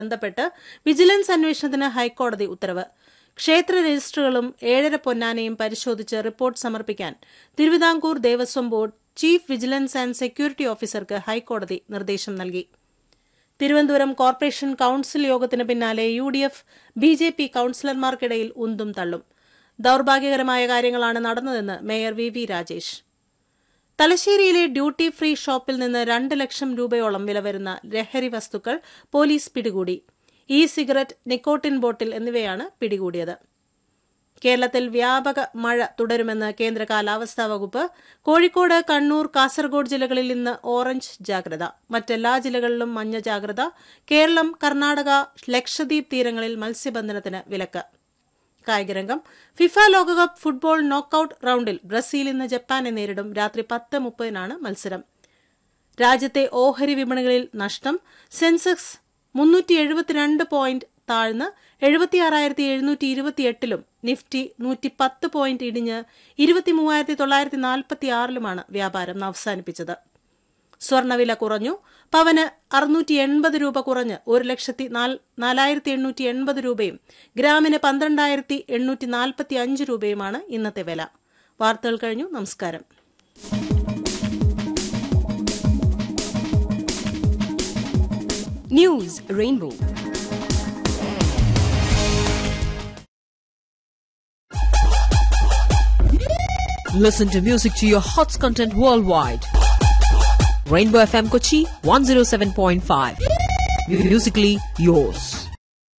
ബന്ധപ്പെട്ട് വിജിലൻസ് അന്വേഷണത്തിന് ഹൈക്കോടതി ഉത്തരവ് ക്ഷേത്ര രജിസ്റ്ററുകളും ഏഴര പൊന്നാനയും പരിശോധിച്ച് റിപ്പോർട്ട് സമർപ്പിക്കാൻ Thiruvithamkoor Devaswom board chief vigilance and security ഓഫീസർക്ക് ഹൈക്കോടതി നിർദ്ദേശം നൽകി തിരുവനന്തപുരം കോർപ്പറേഷൻ കൌൺസിൽ യോഗത്തിന് പിന്നാലെ U D F B J P കൌൺസിലർമാർക്കിടയിൽ ഉന്തും തള്ളും ദൌർഭാഗ്യകരമായ കാര്യങ്ങളാണ് നടന്നതെന്ന് മേയർ വി വി രാജേഷ് തലശ്ശേരിയിലെ ഡ്യൂട്ടി ഫ്രീ ഷോപ്പിൽ നിന്ന് രണ്ട് ലക്ഷം രൂപയോളം വില വരുന്ന ലഹരി വസ്തുക്കൾ പോലീസ് പിടികൂടി ഇ സിഗരറ്റ് നിക്കോട്ടിൻ ബോട്ടിൽ എന്നിവയാണ് പിടികൂടിയത് കേരളത്തിൽ വ്യാപക മഴ തുടരുമെന്ന് കേന്ദ്ര കാലാവസ്ഥാ വകുപ്പ് കോഴിക്കോട് കണ്ണൂർ കാസർഗോഡ് ജില്ലകളിൽ ഇന്ന് ഓറഞ്ച് ജാഗ്രത മറ്റെല്ലാ ജില്ലകളിലും മഞ്ഞ ജാഗ്രത കേരളം കർണാടക ലക്ഷദ്വീപ് തീരങ്ങളിൽ മത്സ്യബന്ധനത്തിന് വിലക്ക് കായികരംഗം ഫിഫ ലോകകപ്പ് ഫുട്ബോൾ നോക്കൌട്ട് റൌണ്ടിൽ ബ്രസീൽ ഇന്ന് ജപ്പാനെ നേരിടും രാത്രി പത്ത് മുപ്പതിനാണ് മത്സരം രാജ്യത്തെ ഓഹരി വിപണികളിൽ നഷ്ടം സെൻസെക്സ് മുന്നൂറ്റി എഴുപത്തിരണ്ട് പോയിന്റ് താഴ്ന്ന് എഴുപത്തിയാറായിരത്തി എഴുന്നൂറ്റി ഇരുപത്തിയെട്ടിലും നിഫ്റ്റി നൂറ്റി പത്ത് പോയിന്റ് ഇടിഞ്ഞ് ഇരുപത്തി മൂവായിരത്തി തൊള്ളായിരത്തി നാൽപ്പത്തി ആറിലുമാണ് വ്യാപാരം അവസാനിപ്പിച്ചത് സ്വർണവില കുറഞ്ഞു പവന് അറുന്നൂറ്റി എൺപത് രൂപ കുറഞ്ഞ് ഒരു ലക്ഷത്തി നാലായിരത്തി എണ്ണൂറ്റി എൺപത് രൂപയും ഗ്രാമിന് പന്ത്രണ്ടായിരത്തി എണ്ണൂറ്റി നാൽപ്പത്തി അഞ്ച് രൂപയുമാണ് ഇന്നത്തെ വില വാർത്തകൾ കഴിഞ്ഞു നമസ്കാരം News Rainbow. Listen to music to your hots content worldwide. Rainbow FM Kochi 107.5. Musically yours.